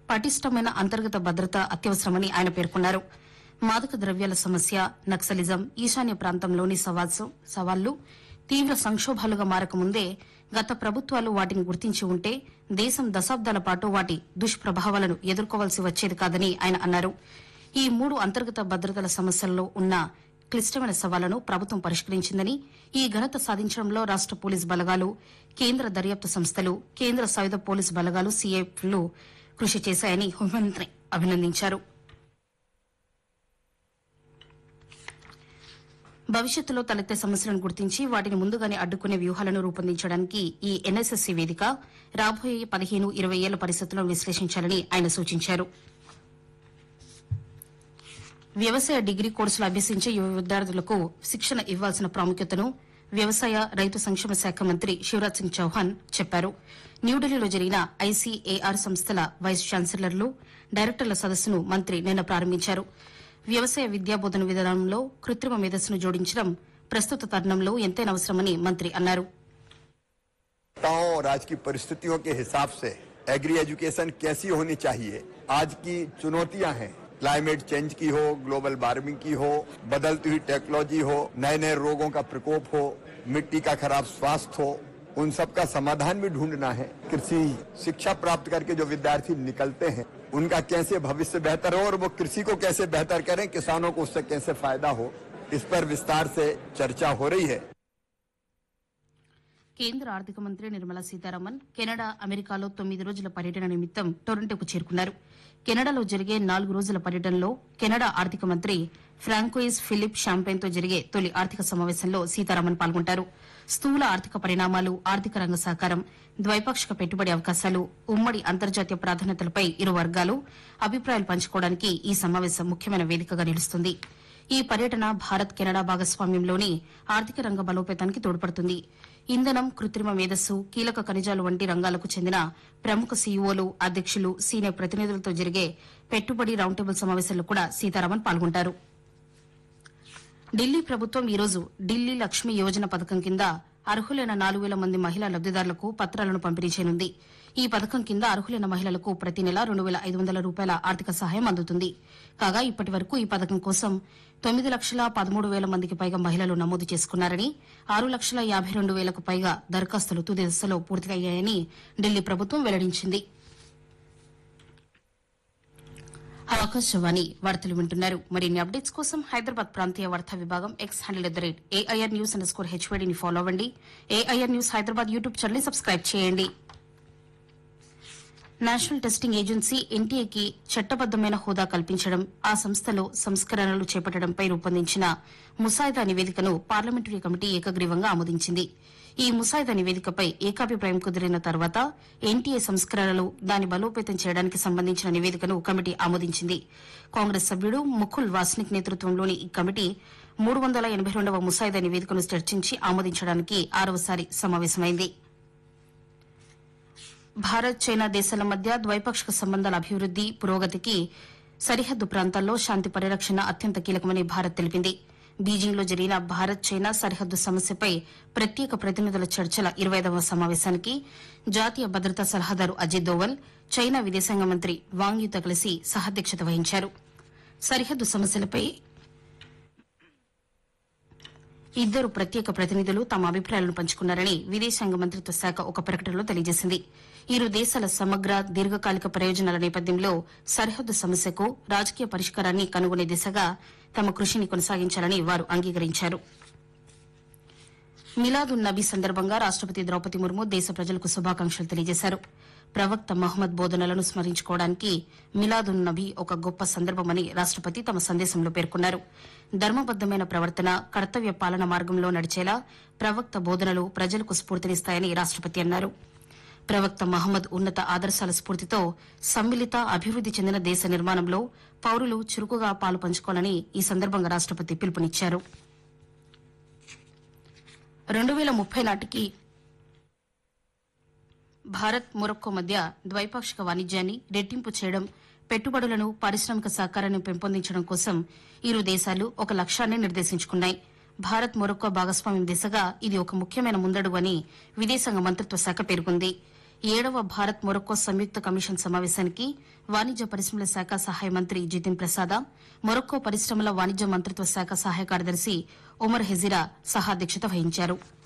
పటిష్టమైన అంతర్గత భద్రత అత్యవసరమని ఆయన పేర్కొన్నారు మాదక ద్రవ్యాల సమస్య నక్సలిజం ఈశాన్య ప్రాంతంలోని సవాల్సు- సవాళ్లు తీవ్ర సంక్షోభాలుగా మారకముందే గత ప్రభుత్వాలు వాటిని గుర్తించి ఉంటే దేశం దశాబ్దాల పాటు వాటి దుష్ప్రభావాలను ఎదుర్కోవాల్సి వచ్చేది కాదని ఆయన అన్నారు ఈ మూడు అంతర్గత భద్రతల సమస్యల్లో ఉన్న క్లిష్టమైన సవాళ్లను ప్రభుత్వం పరిష్కరించిందని ఈ ఘనత సాధించడంలో రాష్ట పోలీస్ బలగాలు కేంద్ర దర్యాప్తు సంస్థలు కేంద్ర సాయుధ పోలీసు బలగాలు సీఏఎఫ్లు కృషి చేశాయని హోంమంత్రి అభినందించారు భవిష్యత్తులో తలెత్తే సమస్యలను గుర్తించి వాటిని ముందుగానే అడ్డుకునే వ్యూహాలను రూపొందించడానికి ఈ ఎన్ఎస్ఎస్సీ వేదిక రాబోయే పదిహేను ఇరవై ఏళ్ల పరిస్థితులను విశ్లేషించాలని ఆయన సూచించారు వ్యవసాయ డిగ్రీ కోర్సులు అభ్యసించే యువ విద్యార్థులకు శిక్షణ ఇవ్వాల్సిన ప్రాముఖ్యతను వ్యవసాయ రైతు సంక్షేమ శాఖ మంత్రి శివరాజ్ సింగ్ చౌహాన్ చెప్పారు న్యూఢిల్లీలో జరిగిన ఐసీఏఆర్ సంస్థల వైస్ ఛాన్సలర్లు డైరెక్టర్ల సదస్సును మంత్రి నిన్న ప్రారంభించారు వ్యవసాయ విద్యాబోధన విధానంలో కృత్రిమ మేధస్సును జోడించడం ప్రస్తుత తరుణంలో ఎంతైనా అవసరమని మంత్రి అన్నారు आवश्यकताओं और आज की परिस्थितियों के हिसाब से एग्री एजुकेशन कैसी होनी चाहिए आज की चुनौतियां हैं क्लाइमेट चेंज की हो ग्लोबल वार्मिंग की हो बदलती हुई टेक्नोलॉजी हो नए नए रोगों का प्रकोप हो मिट्टी का खराब स्वास्थ्य हो उन सब का समाधान भी ढूंढना है कृषि शिक्षा प्राप्त करके जो विद्यार्थी निकलते हैं उनका कैसे भविष्य बेहतर हो और वो कृषि को कैसे बेहतर करें किसानों को उससे कैसे फायदा हो इस पर विस्तार से चर्चा हो रही है కేంద్ర ఆర్థిక మంత్రి నిర్మలా సీతారామన్ కెనడా అమెరికాలో తొమ్మిది రోజుల పర్యటన నిమిత్తం టొరంటోకు చేరుకున్నారు కెనడాలో జరిగే నాలుగు రోజుల పర్యటనలో కెనడా ఆర్థిక మంత్రి ఫ్రాంకోయిస్ ఫిలిప్ షాంపెన్తో జరిగే తొలి ఆర్థిక సమావేశంలో సీతారామన్ పాల్గొంటారు స్థూల ఆర్థిక పరిణామాలు ఆర్థిక రంగ సహకారం ద్వైపాక్షిక పెట్టుబడి అవకాశాలు ఉమ్మడి అంతర్జాతీయ ప్రాధాన్యతలపై ఇరు వర్గాలు అభిప్రాయాలు పంచుకోవడానికి ఈ సమావేశం ముఖ్యమైన వేదికగా నిలుస్తుంది ఈ పర్యటన భారత్ కెనడా భాగస్వామ్యంలోని ఆర్థిక రంగ బలోపేతానికి తోడ్పడుతుంది ఇంధనం కృత్రిమ మేధస్సు కీలక ఖనిజాలు వంటి రంగాలకు చెందిన ప్రముఖ సీఈఓలు అధ్యక్షులు సీనియర్ ప్రతినిధులతో జరిగే పెట్టుబడి రౌండ్ టేబుల్ సమావేశంలో కూడా సీతారామన్ పాల్గొంటారు ఢిల్లీ ప్రభుత్వం ఈరోజు ఢిల్లీ లక్ష్మి యోజన పథకం కింద అర్హులైన నాలుగు వేల మంది మహిళా లబ్దిదారులకు పత్రాలను పంపిణీ చేయనుంది ఈ పథకం కింద అర్హులైన మహిళలకు ప్రతి నెల రెండు వేల ఐదు వందల రూపాయల ఆర్థిక సహాయం అందుతుంది కాగా ఇప్పటి వరకు ఈ పథకం కోసం తొమ్మిది లక్షల పదమూడు వేల మందికి పైగా మహిళలు నమోదు చేసుకున్నారని ఆరు లక్షల యాభై రెండు వేలకు పైగా దరఖాస్తులు తుది దశలో పూర్తయ్యాయని ఢిల్లీ ప్రభుత్వం వెల్లడించింది ఆకాశవాణి వార్తలు వింటున్నారు మరిన్ని అప్డేట్స్ కోసం హైదరాబాద్ ప్రాంతీయ వార్తా విభాగం X handle at the rate AIR news underscore హెచ్వైడీని ఫాలో అవ్వండి AIR news Hyderabad YouTube channel subscribe చేయండి నేషనల్ టెస్టింగ్ ఏజెన్సీ ఎన్టీఏకి చట్టబద్దమైన హోదా కల్పించడం ఆ సంస్థలో సంస్కరణలు చేపట్టడంపై రూపొందించిన ముసాయిదా నివేదికను పార్లమెంటరీ కమిటీ ఏకగ్రీవంగా ఆమోదించింది ఈ ముసాయిదా నివేదికపై ఏకాభిప్రాయం కుదిరిన తర్వాత ఎన్టీఏ సంస్కరణలు దాని బలోపేతం చేయడానికి సంబంధించిన నివేదికను కమిటీ ఆమోదించింది కాంగ్రెస్ సభ్యుడు ముకుల్ వాస్నిక్ నేతృత్వంలోని ఈ కమిటీ మూడు వందల ఎనబై రెండవ ముసాయిదా నివేదికను చర్చించి ఆమోదించడానికి ఆరవసారి సమావేశమైంది భారత్ చైనా దేశాల మధ్య ద్వైపాక్షిక సంబంధాల అభివృద్ది పురోగతికి సరిహద్దు ప్రాంతాల్లో శాంతి పరిరక్షణ అత్యంత కీలకమని భారత్ తెలిపింది బీజింగ్లో జరిగిన భారత్ చైనా సరిహద్దు సమస్యపై ప్రత్యేక ప్రతినిధుల చర్చల ఇరవైదవ సమావేశానికి జాతీయ భద్రతా సలహాదారు అజిత్ దోవల్ చైనా విదేశాంగ మంత్రి వాంగ్ యూతో కలిసి సహాధ్యక్షత వహించారు సరిహద్దు సమస్యలపై ఇద్దరు ప్రత్యేక ప్రతినిధులు తమ అభిప్రాయాలను పంచుకున్నారని విదేశాంగ మంత్రిత్వ శాఖ ఒక ప్రకటనలో తెలియజేసింది ఇరు దేశాల సమగ్ర దీర్ఘకాలిక ప్రయోజనాల నేపథ్యంలో సరిహద్దు సమస్యకు రాజకీయ పరిష్కారాన్ని కనుగొనే దిశగా తమ కృషిని కొనసాగించాలని వారు అంగీకరించారు మిలాదున్ నబీ సందర్భంగా రాష్టపతి ద్రౌపది ముర్ము దేశ ప్రజలకు శుభాకాంక్షలు తెలియజేశారు ప్రవక్త మహమ్మద్ బోధనలను స్మరించుకోవడానికి మిలాదున్ నబీ ఒక గొప్ప సందర్భమని రాష్టపతి తమ సందేశంలో పేర్కొన్నారు ధర్మబద్దమైన ప్రవర్తన కర్తవ్య పాలన మార్గంలో నడిచేలా ప్రవక్త బోధనలు ప్రజలకు స్ఫూర్తినిస్తాయని రాష్టపతి అన్నారు ప్రవక్త మహమ్మద్ ఉన్నత ఆదర్శాల స్ఫూర్తితో సమ్మిళిత అభివృద్ది చెందిన దేశ నిర్మాణంలో పౌరులు చురుకుగా పాలు పంచుకోవాలని ఈ సందర్భంగా రాష్టపతి పిలుపునిచ్చారు రెండు వేల ముప్పై నాటికి భారత్ మొరక్కో మధ్య ద్వైపాక్షిక వాణిజ్యాన్ని రెట్టింపు చేయడం పెట్టుబడులను పారిశ్రామిక సహకారాన్ని పెంపొందించడం కోసం ఇరు దేశాలు ఒక లక్ష్యాన్ని నిర్దేశించుకున్నాయి భారత్ మొరక్కో భాగస్వామ్యం దిశగా ఇది ఒక ముఖ్యమైన ముందడుగు అని విదేశాంగ మంత్రిత్వ శాఖ పేర్కొంది ఏడవ భారత్ మొరక్కో సంయుక్త కమిషన్ సమావేశానికి వాణిజ్య పరిశ్రమల శాఖ సహాయ మంత్రి జితిన్ ప్రసాద మొరక్కో పరిశ్రమల వాణిజ్య మంత్రిత్వ శాఖ సహాయ కార్యదర్శి ఒమర్ హెజిరా సహాధ్యక్షత వహించారు